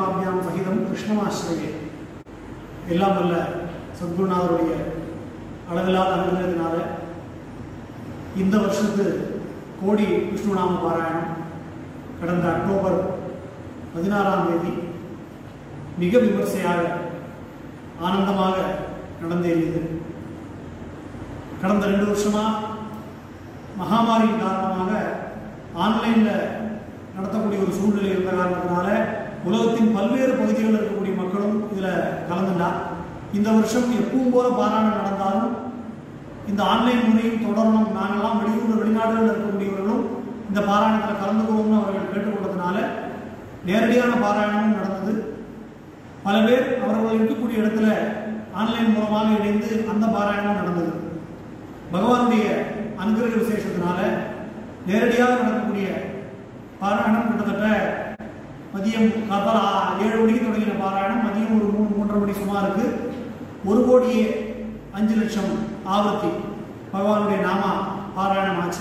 பாதுகாபியாம் சகிதம் கிருஷ்ணமாசிரியே எல்லாம் வல்ல சத்குருநாதருடைய அளவில்லாத அனுகிரகத்தினால இந்த வருஷத்து கோடி விஷ்ணுநாம பாராயணம் கடந்த அக்டோபர் பதினாறாம் தேதி மிக விமர்சையாக ஆனந்தமாக நடந்தேறியது கடந்த ரெண்டு வருஷமா மகாமாரியின் காரணமாக ஆன்லைன்ல நடத்தக்கூடிய ஒரு சூழ்நிலை இருந்த காரணத்தினால உலகத்தின் பல்வேறு பகுதிகளில் இருக்கக்கூடிய மக்களும் இதுல கலந்துட்டா இந்த வருஷம் எப்பவும் போல பாராயணம் நடந்தாலும் இந்த ஆன்லைன் முறையும் தொடரணும் நாங்கெல்லாம் வெளியூர் வெளிநாடுகளில் இருக்கக்கூடியவர்களும் இந்த பாராயணத்தில் கலந்துக்கணும்னு அவர்கள் கேட்டுக்கொண்டதுனால நேரடியான பாராயணமும் நடந்தது பல பேர் அவர்கள் இருக்கக்கூடிய இடத்துல ஆன்லைன் மூலமாக இணைந்து அந்த பாராயணமும் நடந்தது பகவானுடைய அனுகிரக விசேஷத்தினால நேரடியாக நடக்கக்கூடிய பாராயணம் கிட்டத்தட்ட மதியம் காத்தால ஆ- ஏழு மணிக்கு தொடங்கின பாராயணம் மதியம் ஒரு மூணு மூன்றரை மணி சுமாருக்கு ஒரு கோடியே அஞ்சு லட்சம் ஆவர்த்தி பகவானுடைய நாமா பாராயணம் ஆச்சு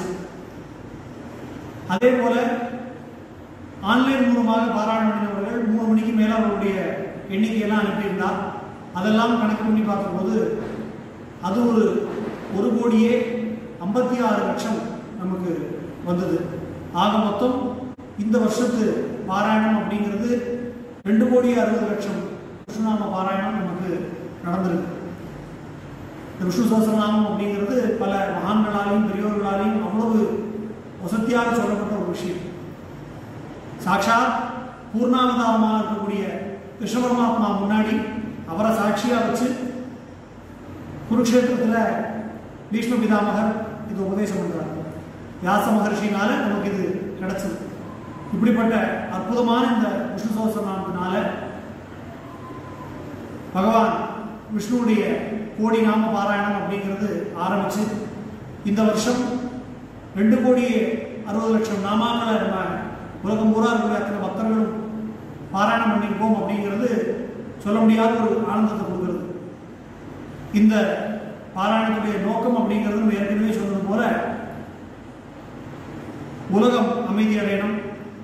அதே போல ஆன்லைன் மூலமாக பாராயணம் பண்ணினவர்கள் மூணு மணிக்கு மேல அவர்களுடைய எண்ணிக்கையெல்லாம் அனுப்பியிருந்தா அதெல்லாம் கணக்கு பண்ணி பார்க்கும்போது அது ஒரு ஒரு கோடியே ஐம்பத்தி ஆறு லட்சம் நமக்கு வந்தது ஆக மொத்தம் இந்த வருஷத்து பாராயணம் அப்படிங்கிறது ரெண்டு கோடியே அறுபது லட்சம் விஷ்ணுநாம பாராயணம் நமக்கு நடந்திருக்கு இந்த விஷ்ணு சஹஸ்ரநாமம் அப்படிங்கிறது பல மகான்களாலையும் பெரியோர்களாலையும் அவ்வளவு வசதியாக சொல்லப்பட்ட ஒரு விஷயம் சாட்சாத் பூர்ணாவதாரமாக இருக்கக்கூடிய கிருஷ்ண பரமாத்மா முன்னாடி அவரை சாட்சியா வச்சு குருக்ஷேத்திரத்துல பீஷ்ம பிதாமகர் இது உபதேசம் பண்றார் வியாச மகர்ஷினால நமக்கு இது கிடைச்சது இப்படிப்பட்ட அற்புதமான இந்த விஷ்ணு சோசனாமத்தினால பகவான் விஷ்ணுவுடைய கோடி நாம பாராயணம் அப்படிங்கிறது ஆரம்பிச்சு இந்த வருஷம் ரெண்டு கோடி அறுபது லட்சம் நாமாக்களை நம்ம உலகம் பூரா இருக்கிற அத்தனை பக்தர்களும் பாராயணம் பண்ணியிருக்கோம் அப்படிங்கிறது சொல்ல முடியாத ஒரு ஆனந்தத்தை கொடுக்கிறது இந்த பாராயணத்துடைய நோக்கம் அப்படிங்கிறது நம்ம ஏற்கனவே சொன்னது போல உலகம் அமைதி அடையணும்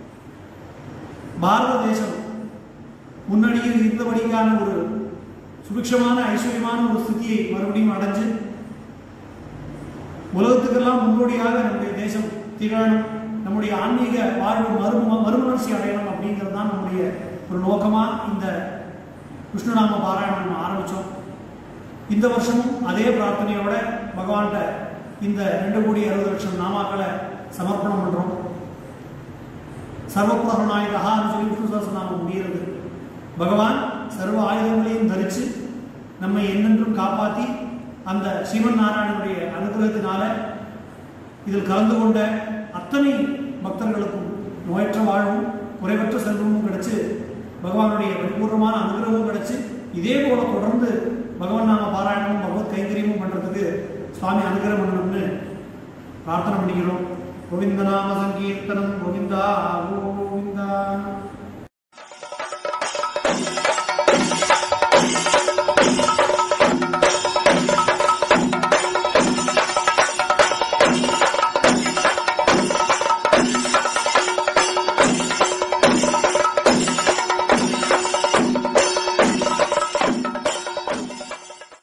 பாரத தேசம் முன்னாடியில் இருந்தபடிக்கான ஒரு சுபிக்ஷமான ஐஸ்வர்யமான ஒரு ஸ்திதியை மறுபடியும் அடைஞ்சு உலகத்துக்கெல்லாம் முன்னோடியாக நம்முடைய தேசம் திகழணும் நம்முடைய ஆன்மீக வாழ்வு மறு மறுமலர்ச்சி அடையணும் அப்படிங்கிறது தான் நம்முடைய ஒரு நோக்கமா இந்த விஷ்ணுநாம பாராயணம் நம்ம ஆரம்பிச்சோம் இந்த வருஷமும் அதே பிரார்த்தனையோட பகவான்கிட்ட இந்த ரெண்டு கோடி அறுபது லட்சம் நாமாக்களை சமர்ப்பணம் பண்றோம் சர்வபுரநாயகஹான்னு சொல்லி விஷ்ணு சஹஸ்ரநாமம் முடிகிறது பகவான் சர்வ ஆயுதங்களையும் தரித்து நம்மை என்னென்றும் காப்பாற்றி அந்த சிவன் நாராயணனுடைய அனுகிரகத்தினால இதில் கலந்து கொண்ட அத்தனை பக்தர்களுக்கும் நோயற்ற வாழ்வும் குறைவற்ற செல்வமும் கிடைச்சு பகவானுடைய பரிபூர்ணமான அனுகிரகமும் கிடைச்சு இதே போல தொடர்ந்து பகவான் நாம பாராயணமும் பகவத் கைங்கரியமும் பண்றதுக்கு சுவாமி அனுகிரகம் பண்ணணும்னு பிரார்த்தனை பண்ணிக்கிறோம் கோவிந்த நாம சங்கீர்த்தனம் கோவிந்தா கோவிந்தா